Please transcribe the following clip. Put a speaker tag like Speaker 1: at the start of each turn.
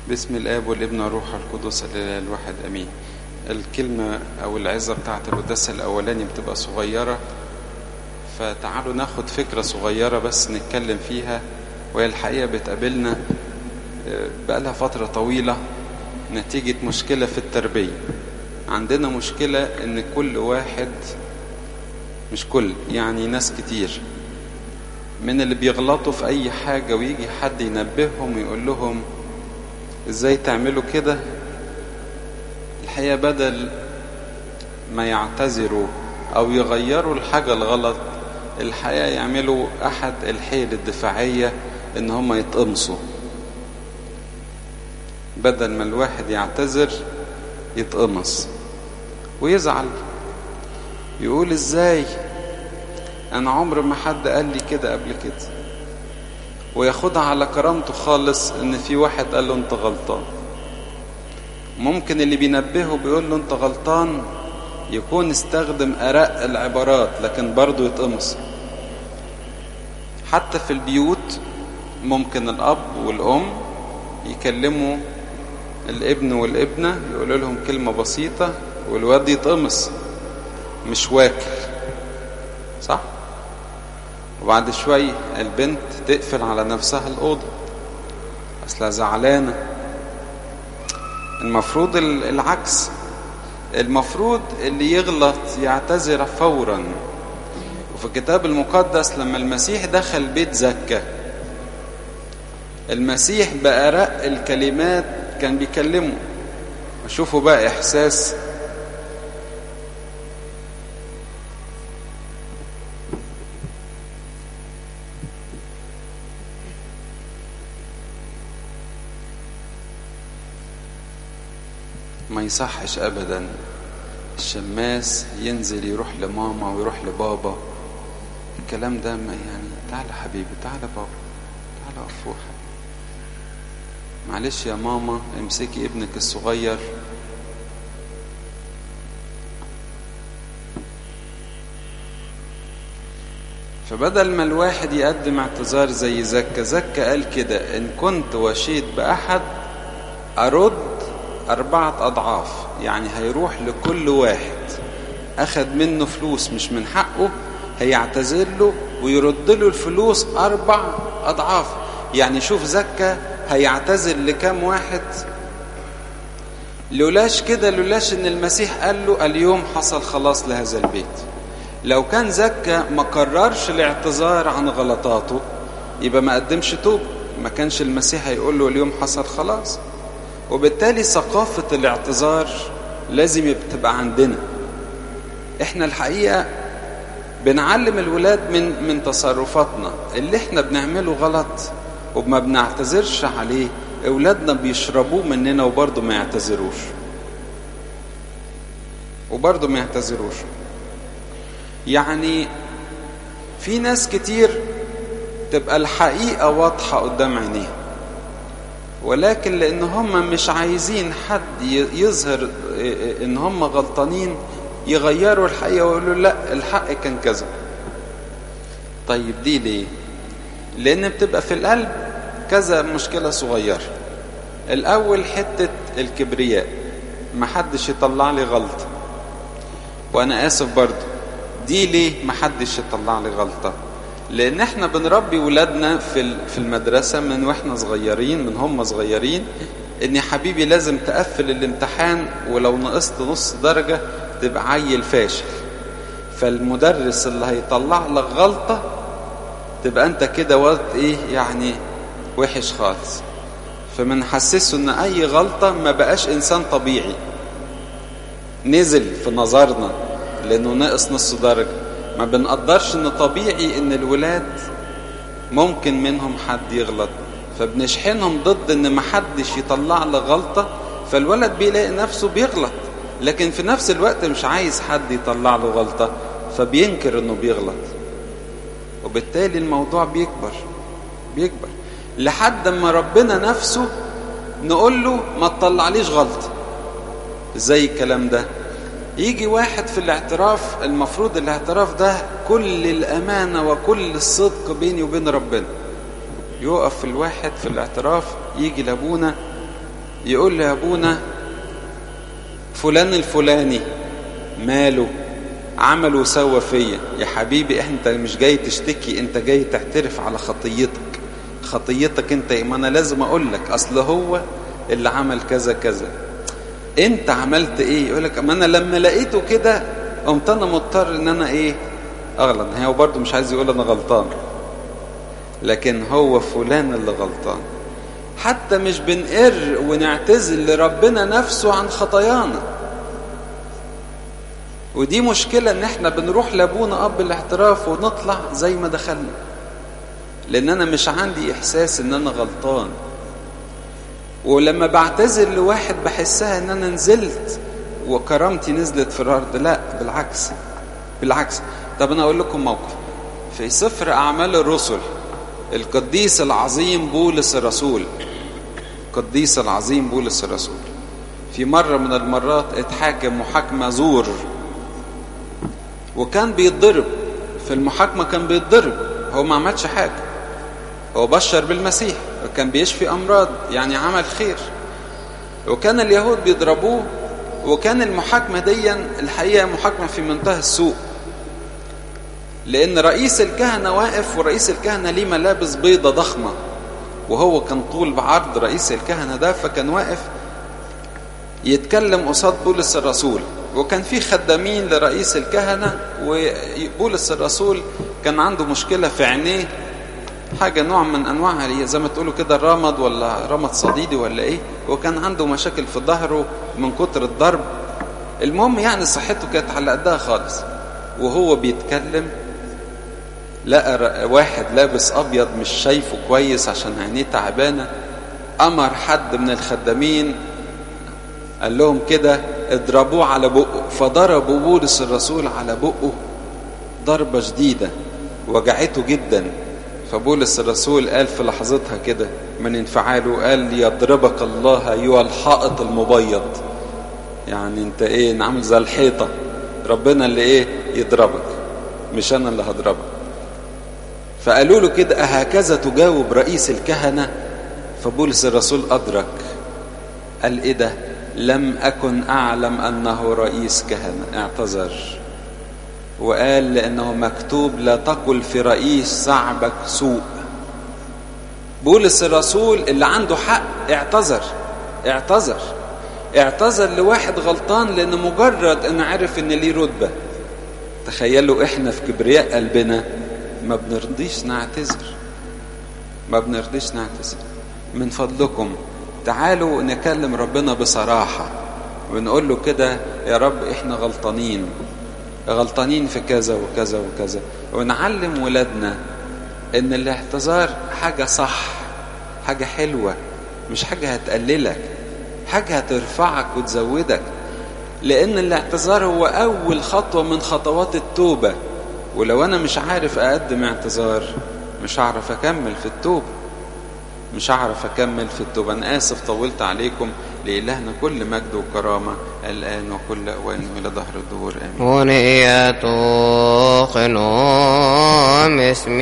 Speaker 1: باسم الاب والابن والروح القدس الاله الواحد امين الكلمه او العظه بتاعت القداس الاولاني بتبقى صغيره فتعالوا ناخد فكره صغيره بس نتكلم فيها وهي الحقيقه بتقابلنا بقالها فتره طويله نتيجه مشكله في التربيه عندنا مشكله ان كل واحد مش كل يعني ناس كتير من اللي بيغلطوا في اي حاجه ويجي حد ينبههم ويقول لهم ازاي تعملوا كده الحقيقه بدل ما يعتذروا او يغيروا الحاجه الغلط الحقيقه يعملوا احد الحيل الدفاعيه ان هم يتقمصوا بدل ما الواحد يعتذر يتقمص ويزعل يقول ازاي انا عمر ما حد قال لي كده قبل كده وياخدها على كرامته خالص ان في واحد قال له انت غلطان ممكن اللي بينبهه بيقول له انت غلطان يكون استخدم ارق العبارات لكن برضه يتقمص حتى في البيوت ممكن الاب والام يكلموا الابن والابنه يقولوا لهم كلمه بسيطه والواد يتقمص مش واكل صح وبعد شوي البنت تقفل على نفسها الأوضة أصلها زعلانة المفروض العكس المفروض اللي يغلط يعتذر فورا وفي الكتاب المقدس لما المسيح دخل بيت زكا المسيح بأرق الكلمات كان بيكلمه شوفوا بقى إحساس ما يصحش ابدا الشماس ينزل يروح لماما ويروح لبابا الكلام ده ما يعني تعالى حبيبي تعالى بابا تعالى افوح معلش يا ماما امسكي ابنك الصغير فبدل ما الواحد يقدم اعتذار زي زكا زكا قال كده ان كنت وشيت باحد ارد أربعة أضعاف يعني هيروح لكل واحد أخد منه فلوس مش من حقه هيعتذر له ويرد له الفلوس أربع أضعاف يعني شوف زكا هيعتذر لكام واحد لولاش كده لولاش ان المسيح قال له اليوم حصل خلاص لهذا البيت لو كان زكا ما قررش الاعتذار عن غلطاته يبقى ما قدمش توبه ما كانش المسيح هيقول له اليوم حصل خلاص وبالتالي ثقافة الاعتذار لازم تبقى عندنا احنا الحقيقة بنعلم الولاد من من تصرفاتنا اللي احنا بنعمله غلط وما بنعتذرش عليه اولادنا بيشربوه مننا وبرضه ما يعتذروش وبرضه ما يعتذروش يعني في ناس كتير تبقى الحقيقة واضحة قدام عينيها ولكن لان هم مش عايزين حد يظهر ان هم غلطانين يغيروا الحقيقه ويقولوا لا الحق كان كذا طيب دي ليه لان بتبقى في القلب كذا مشكله صغيره الاول حته الكبرياء ما حدش يطلع لي غلطه وانا اسف برضو دي ليه ما حدش يطلع لي غلطه لان احنا بنربي ولادنا في في المدرسه من واحنا صغيرين من هم صغيرين ان يا حبيبي لازم تقفل الامتحان ولو نقصت نص درجه تبقى عيل فاشل فالمدرس اللي هيطلع لك غلطه تبقى انت كده وقت ايه يعني وحش خالص فمنحسسه ان اي غلطه ما بقاش انسان طبيعي نزل في نظرنا لانه ناقص نص درجه ما بنقدرش ان طبيعي ان الولاد ممكن منهم حد يغلط فبنشحنهم ضد ان ما حدش يطلع له غلطة فالولد بيلاقي نفسه بيغلط لكن في نفس الوقت مش عايز حد يطلع له غلطة فبينكر انه بيغلط وبالتالي الموضوع بيكبر بيكبر لحد ما ربنا نفسه نقول له ما تطلعليش غلطة ازاي الكلام ده يجي واحد في الاعتراف المفروض الاعتراف ده كل الأمانة وكل الصدق بيني وبين ربنا يقف الواحد في الاعتراف يجي لابونا يقول له يا ابونا فلان الفلاني ماله عمل وسوى فيا يا حبيبي انت مش جاي تشتكي انت جاي تعترف على خطيتك خطيتك انت ما انا لازم اقول لك اصل هو اللي عمل كذا كذا انت عملت ايه يقول لك ما انا لما لقيته كده قمت انا مضطر ان انا ايه اغلط هو برضه مش عايز يقول انا غلطان لكن هو فلان اللي غلطان حتى مش بنقر ونعتذر لربنا نفسه عن خطايانا ودي مشكلة ان احنا بنروح لابونا اب الاعتراف ونطلع زي ما دخلنا لان انا مش عندي احساس ان انا غلطان ولما بعتذر لواحد بحسها ان انا نزلت وكرامتي نزلت في الارض لا بالعكس بالعكس طب انا اقول لكم موقف في سفر اعمال الرسل القديس العظيم بولس الرسول القديس العظيم بولس الرسول في مرة من المرات اتحاكم محاكمة زور وكان بيتضرب في المحاكمة كان بيتضرب هو ما عملش حاجة هو بشر بالمسيح كان بيشفي أمراض يعني عمل خير وكان اليهود بيضربوه وكان المحاكمة دي الحقيقة محاكمة في منتهى السوء لأن رئيس الكهنة واقف ورئيس الكهنة ليه ملابس بيضة ضخمة وهو كان طول بعرض رئيس الكهنة ده فكان واقف يتكلم قصاد بولس الرسول وكان في خدامين لرئيس الكهنة وبولس الرسول كان عنده مشكلة في عينيه حاجة نوع من أنواعها زي ما تقولوا كده رمد ولا رمد صديدي ولا إيه وكان عنده مشاكل في ظهره من كتر الضرب المهم يعني صحته كانت على قدها خالص وهو بيتكلم لقى واحد لابس أبيض مش شايفه كويس عشان عينيه تعبانة أمر حد من الخدامين قال لهم كده اضربوه على بقه فضربوا بولس الرسول على بقه ضربة شديدة وجعته جدا فبولس الرسول قال في لحظتها كده من انفعاله قال يضربك الله ايها الحائط المبيض يعني انت ايه عامل زي الحيطة ربنا اللي ايه يضربك مش انا اللي هضربك فقالوا له كده أهكذا تجاوب رئيس الكهنة فبولس الرسول أدرك قال إيه ده لم أكن أعلم أنه رئيس كهنة اعتذر وقال لأنه مكتوب لا تقل في رئيس شعبك سوء بولس الرسول اللي عنده حق اعتذر اعتذر اعتذر لواحد غلطان لأن مجرد أن عرف أن ليه رتبة تخيلوا إحنا في كبرياء قلبنا ما بنرضيش نعتذر ما بنرضيش نعتذر من فضلكم تعالوا نكلم ربنا بصراحة ونقول له كده يا رب احنا غلطانين غلطانين في كذا وكذا وكذا ونعلم ولادنا ان الاعتذار حاجة صح حاجة حلوة مش حاجة هتقللك حاجة هترفعك وتزودك لان الاعتذار هو اول خطوة من خطوات التوبة ولو انا مش عارف اقدم اعتذار مش هعرف اكمل في التوبه مش هعرف اكمل في التوبه انا اسف طولت عليكم لالهنا كل مجد وكرامه الان وكل اوان الى ظهر الدهور امين
Speaker 2: ونية خنوم اسمي